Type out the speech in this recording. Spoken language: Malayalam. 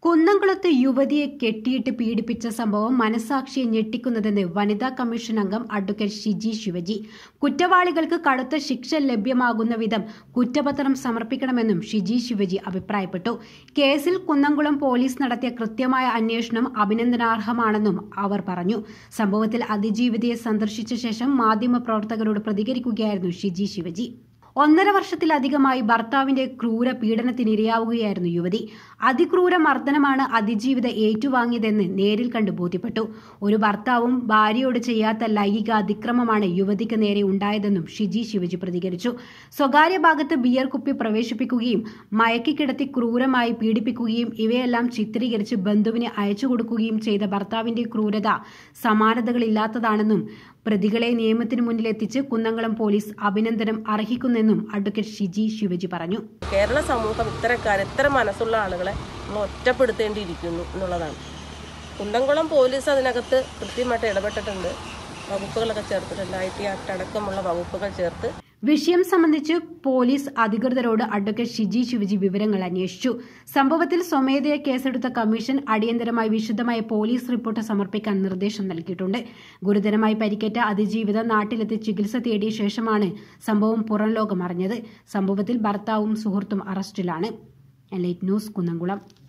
കുന്നംകുളത്ത് യുവതിയെ കെട്ടിയിട്ട് പീഡിപ്പിച്ച സംഭവം മനസാക്ഷിയെ ഞെട്ടിക്കുന്നതെന്ന് വനിതാ കമ്മീഷൻ അംഗം അഡ്വക്കേറ്റ് ഷിജി ശിവജി കുറ്റവാളികൾക്ക് കടുത്ത ശിക്ഷ ലഭ്യമാകുന്ന വിധം കുറ്റപത്രം സമർപ്പിക്കണമെന്നും ഷിജി ശിവജി അഭിപ്രായപ്പെട്ടു കേസിൽ കുന്നംകുളം പോലീസ് നടത്തിയ കൃത്യമായ അന്വേഷണം അഭിനന്ദനാർഹമാണെന്നും അവർ പറഞ്ഞു സംഭവത്തിൽ അതിജീവിതയെ സന്ദർശിച്ച ശേഷം മാധ്യമപ്രവർത്തകരോട് പ്രതികരിക്കുകയായിരുന്നു ഷിജി ശിവജി ഒന്നര വർഷത്തിലധികമായി ഭർത്താവിന്റെ ക്രൂര പീഡനത്തിനിരയാവുകയായിരുന്നു യുവതി അതിക്രൂര മർദ്ദനമാണ് അതിജീവിത ഏറ്റുവാങ്ങിയതെന്ന് നേരിൽ കണ്ട് ബോധ്യപ്പെട്ടു ഒരു ഭർത്താവും ഭാര്യയോട് ചെയ്യാത്ത ലൈംഗിക അതിക്രമമാണ് യുവതിക്ക് നേരെ ഉണ്ടായതെന്നും ഷിജി ശിവജി പ്രതികരിച്ചു സ്വകാര്യ ഭാഗത്ത് ബിയർ കുപ്പി പ്രവേശിപ്പിക്കുകയും മയക്കിക്കിടത്തി ക്രൂരമായി പീഡിപ്പിക്കുകയും ഇവയെല്ലാം ചിത്രീകരിച്ച് ബന്ധുവിന് അയച്ചു കൊടുക്കുകയും ചെയ്ത ഭർത്താവിന്റെ ക്രൂരത സമാനതകളില്ലാത്തതാണെന്നും പ്രതികളെ നിയമത്തിന് മുന്നിലെത്തിച്ച് കുന്നംകുളം പോലീസ് അഭിനന്ദനം അർഹിക്കുന്നെന്നും അഡ്വക്കേറ്റ് ഷിജി ശിവജി പറഞ്ഞു കേരള സമൂഹം ഇത്തരക്കാർ ഇത്ര മനസ്സുള്ള ആളുകളെ നമ്മൾ ഒറ്റപ്പെടുത്തേണ്ടിയിരിക്കുന്നു എന്നുള്ളതാണ് കുന്നംകുളം പോലീസ് അതിനകത്ത് കൃത്യമായിട്ട് ഇടപെട്ടിട്ടുണ്ട് വകുപ്പുകളൊക്കെ ചേർത്തിട്ടുണ്ട് ഐ ടി ആക്ട് അടക്കമുള്ള വകുപ്പുകൾ ചേർത്ത് വിഷയം സംബന്ധിച്ച് പോലീസ് അധികൃതരോട് അഡ്വക്കേറ്റ് ഷിജി ശിവജി വിവരങ്ങൾ അന്വേഷിച്ചു സംഭവത്തിൽ സ്വമേധയാ കേസെടുത്ത കമ്മീഷൻ അടിയന്തരമായി വിശദമായ പോലീസ് റിപ്പോർട്ട് സമർപ്പിക്കാൻ നിർദ്ദേശം നൽകിയിട്ടുണ്ട് ഗുരുതരമായി പരിക്കേറ്റ അതിജീവിത നാട്ടിലെത്തി ചികിത്സ തേടിയ ശേഷമാണ് സംഭവം പുറം ലോകം അറിഞ്ഞത് സംഭവത്തിൽ ഭർത്താവും സുഹൃത്തും അറസ്റ്റിലാണ് എലൈറ്റ് ന്യൂസ് കുന്നംകുളം